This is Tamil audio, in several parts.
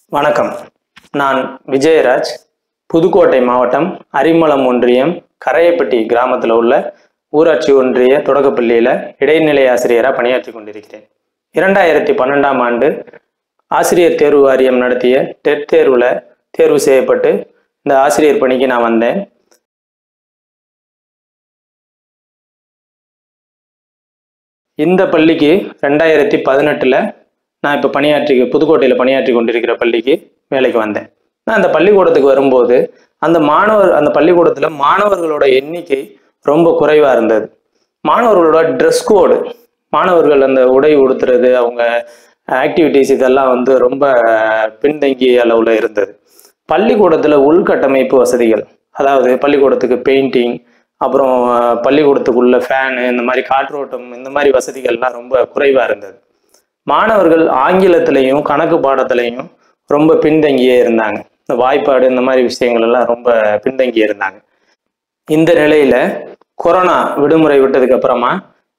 வணக்கம் நான் விஜயராஜ் புதுக்கோட்டை மாவட்டம் அரிமளம் ஒன்றியம் கரையப்பட்டி கிராமத்தில் உள்ள ஊராட்சி ஒன்றிய தொடக்கப்பள்ளியில் இடைநிலை ஆசிரியராக பணியாற்றி கொண்டிருக்கிறேன் இரண்டாயிரத்தி பன்னெண்டாம் ஆண்டு ஆசிரியர் தேர்வு வாரியம் நடத்திய டெட் தேர்வில் தேர்வு செய்யப்பட்டு இந்த ஆசிரியர் பணிக்கு நான் வந்தேன் இந்த பள்ளிக்கு ரெண்டாயிரத்தி பதினெட்டில் நான் இப்போ பணியாற்றி புதுக்கோட்டையில் பணியாற்றி கொண்டிருக்கிற பள்ளிக்கு வேலைக்கு வந்தேன் நான் அந்த பள்ளிக்கூடத்துக்கு வரும்போது அந்த மாணவர் அந்த பள்ளிக்கூடத்தில் மாணவர்களோட எண்ணிக்கை ரொம்ப குறைவாக இருந்தது மாணவர்களோட ட்ரெஸ் கோடு மாணவர்கள் அந்த உடை உடுத்துறது அவங்க ஆக்டிவிட்டீஸ் இதெல்லாம் வந்து ரொம்ப பின்தங்கிய அளவில் இருந்தது பள்ளிக்கூடத்தில் உள்கட்டமைப்பு வசதிகள் அதாவது பள்ளிக்கூடத்துக்கு பெயிண்டிங் அப்புறம் அஹ், பள்ளிக்கூடத்துக்குள்ள ஃபேனு இந்த மாதிரி காற்றோட்டம் இந்த மாதிரி வசதிகள்லாம் ரொம்ப குறைவாக இருந்தது மாணவர்கள் ஆங்கிலத்திலையும் கணக்கு பாடத்திலையும் ரொம்ப பின்தங்கியே இருந்தாங்க இந்த வாய்ப்பாடு இந்த மாதிரி விஷயங்கள் எல்லாம் ரொம்ப பின்தங்கி இருந்தாங்க இந்த நிலையில கொரோனா விடுமுறை விட்டதுக்கு அப்புறமா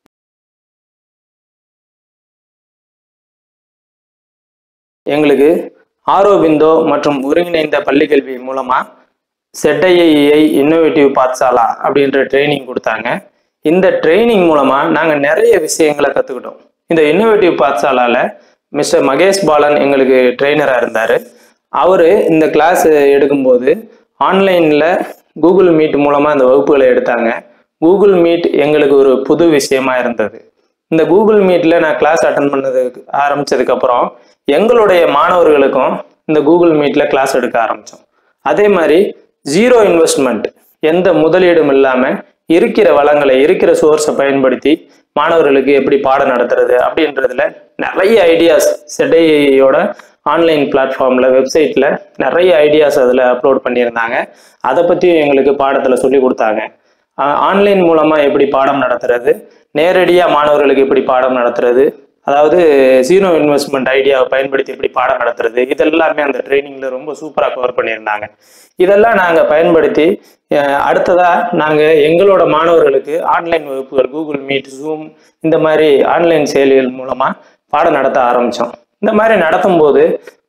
எங்களுக்கு ஆரோபிந்தோ மற்றும் ஒருங்கிணைந்த பள்ளிக்கல்வி மூலமா செட்ஐஐஐ இன்னோவேட்டிவ் பாத்சாலா அப்படின்ற ட்ரைனிங் கொடுத்தாங்க இந்த ட்ரைனிங் மூலமா நாங்க நிறைய விஷயங்களை கத்துக்கிட்டோம் இந்த இன்னோவேட்டிவ் பாத்சாலால மிஸ்டர் மகேஷ் பாலன் எங்களுக்கு ட்ரெயினரா இருந்தாரு அவரு இந்த கிளாஸ் எடுக்கும்போது ஆன்லைன்ல கூகுள் மீட் மூலமா இந்த வகுப்புகளை எடுத்தாங்க கூகுள் மீட் எங்களுக்கு ஒரு புது விஷயமா இருந்தது இந்த கூகுள் மீட்ல நான் கிளாஸ் அட்டன் பண்ணதுக்கு ஆரம்பிச்சதுக்கு அப்புறம் எங்களுடைய மாணவர்களுக்கும் இந்த கூகுள் மீட்ல கிளாஸ் எடுக்க ஆரம்பிச்சோம் அதே மாதிரி ஜீரோ இன்வெஸ்ட்மெண்ட் எந்த முதலீடும் இல்லாம இருக்கிற வளங்களை இருக்கிற சோர்ஸை பயன்படுத்தி மாணவர்களுக்கு எப்படி பாடம் நடத்துறது அப்படின்றதுல நிறைய ஐடியாஸ் செடையோட ஆன்லைன் பிளாட்ஃபார்ம்ல வெப்சைட்ல நிறைய ஐடியாஸ் அதில் அப்லோட் பண்ணியிருந்தாங்க அதை பற்றியும் எங்களுக்கு பாடத்தில் சொல்லி கொடுத்தாங்க ஆன்லைன் மூலமா எப்படி பாடம் நடத்துறது நேரடியா மாணவர்களுக்கு எப்படி பாடம் நடத்துறது அதாவது ஜீரோ இன்வெஸ்ட்மெண்ட் ஐடியாவை பயன்படுத்தி எப்படி பாடம் நடத்துறது இதெல்லாமே அந்த ட்ரைனிங்ல ரொம்ப சூப்பராக கவர் பண்ணியிருந்தாங்க இதெல்லாம் நாங்கள் பயன்படுத்தி அஹ், அடுத்ததா நாங்கள் எங்களோட மாணவர்களுக்கு ஆன்லைன் வகுப்புகள் கூகுள் மீட் ஜூம் இந்த மாதிரி ஆன்லைன் செயலிகள் மூலமா பாடம் நடத்த ஆரம்பிச்சோம் இந்த மாதிரி நடத்தும் போது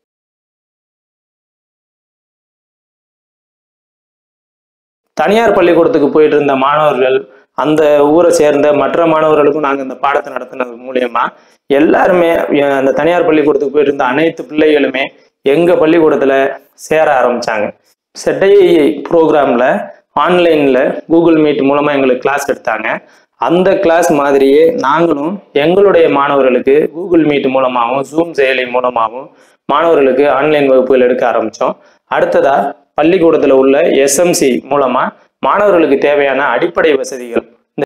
தனியார் பள்ளிக்கூடத்துக்கு போயிட்டு இருந்த மாணவர்கள் அந்த ஊரை சேர்ந்த மற்ற மாணவர்களுக்கும் நாங்கள் இந்த பாடத்தை நடத்தினது மூலியமா எல்லாருமே அஹ், அந்த தனியார் பள்ளிக்கூடத்துக்கு போயிட்டு இருந்த அனைத்து பிள்ளைகளுமே எங்க பள்ளிக்கூடத்துல சேர ஆரம்பிச்சாங்க செட்டைஐ ப்ரோக்ராம்ல ஆன்லைன்ல கூகுள் மீட் மூலமா எங்களுக்கு கிளாஸ் எடுத்தாங்க அந்த கிளாஸ் மாதிரியே நாங்களும் எங்களுடைய மாணவர்களுக்கு கூகுள் மீட் மூலமாகவும் ஜூம் செயலி மூலமாகவும் மாணவர்களுக்கு ஆன்லைன் வகுப்புகள் எடுக்க ஆரம்பிச்சோம் அடுத்ததா பள்ளிக்கூடத்துல உள்ள எஸ்எம்சி மூலமா மாணவர்களுக்கு தேவையான அடிப்படை வசதிகள்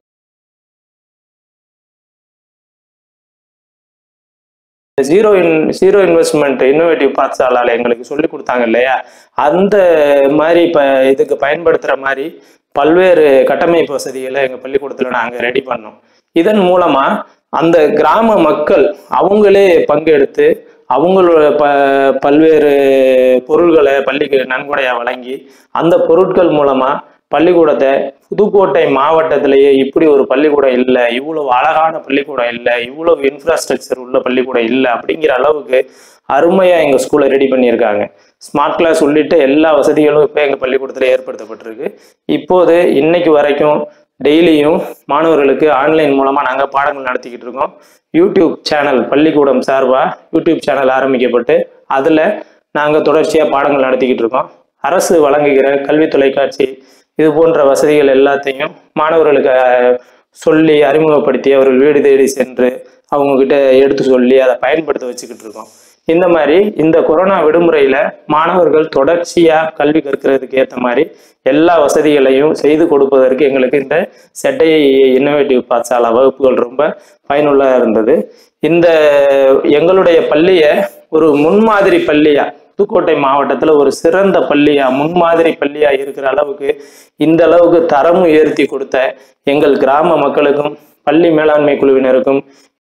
இந்த zero in zero investment innovative பாத்சாலால எங்களுக்கு சொல்லி கொடுத்தாங்க இல்லையா அந்த மாதிரி இப்போ இதுக்கு பயன்படுத்துகிற மாதிரி பல்வேறு கட்டமைப்பு வசதிகளை எங்கள் பள்ளிக்கூடத்தில் நாங்கள் ரெடி பண்ணோம் இதன் மூலமா அந்த கிராம மக்கள் அவங்களே பங்கெடுத்து அவங்களோட ப பல்வேறு பொருள்களை பள்ளிக்கு நன்கொடையா வழங்கி அந்த பொருட்கள் மூலமா பள்ளிக்கூடத்தை புதுக்கோட்டை மாவட்டத்திலேயே இப்படி ஒரு பள்ளிக்கூடம் இல்லை இவ்வளவு அழகான பள்ளிக்கூடம் இல்லை இவ்வளவு இன்ஃப்ராஸ்ட்ரக்சர் உள்ள பள்ளிக்கூடம் இல்லை அப்படிங்கிற அளவுக்கு அருமையா எங்க ஸ்கூலை ரெடி பண்ணியிருக்காங்க ஸ்மார்ட் கிளாஸ் உள்ளிட்ட எல்லா வசதிகளும் இப்போ எங்க பள்ளிக்கூடத்தில் ஏற்படுத்தப்பட்டிருக்கு இப்போது இன்னைக்கு வரைக்கும் டெய்லியும் மாணவர்களுக்கு ஆன்லைன் மூலமா நாங்கள் பாடங்கள் நடத்திக்கிட்டு இருக்கோம் யூடியூப் சேனல் பள்ளிக்கூடம் சார்பாக யூடியூப் சேனல் ஆரம்பிக்கப்பட்டு அதில் நாங்கள் தொடர்ச்சியாக பாடங்கள் நடத்திக்கிட்டு இருக்கோம் அரசு வழங்குகிற கல்வி தொலைக்காட்சி இது போன்ற வசதிகள் எல்லாத்தையும் மாணவர்களுக்கு அஹ், சொல்லி அறிமுகப்படுத்தி அவர்கள் வீடு தேடி சென்று அவங்க கிட்ட எடுத்து சொல்லி அதை பயன்படுத்த வச்சுக்கிட்டு இருக்கோம் இந்த மாதிரி இந்த கொரோனா விடுமுறையில மாணவர்கள் தொடர்ச்சியா கல்வி கற்கிறதுக்கு ஏற்ற மாதிரி எல்லா வசதிகளையும் செய்து கொடுப்பதற்கு எங்களுக்கு இந்த செட்டை இன்னோவேட்டிவ் பாத்சாலா வகுப்புகள் ரொம்ப பயனுள்ளதாக இருந்தது இந்த எங்களுடைய பள்ளியை ஒரு முன்மாதிரி பள்ளியா புதுக்கோட்டை மாவட்டத்துல ஒரு சிறந்த பள்ளியா முன்மாதிரி பள்ளியா இருக்கிற அளவுக்கு இந்த அளவுக்கு தரம் உயர்த்தி கொடுத்த எங்கள் கிராம மக்களுக்கும் பள்ளி மேலாண்மை குழுவினருக்கும்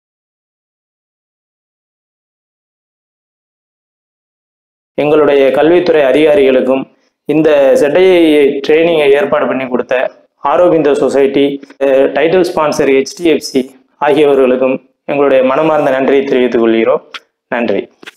எங்களுடைய கல்வித்துறை அதிகாரிகளுக்கும் இந்த செட்டையை ட்ரைனிங்கை ஏற்பாடு பண்ணி கொடுத்த Aurobindo society uh, title sponsor HDFC ஆகியவர்களுக்கும் எங்களுடைய மனமார்ந்த நன்றியை தெரிவித்துக் கொள்கிறோம் நன்றி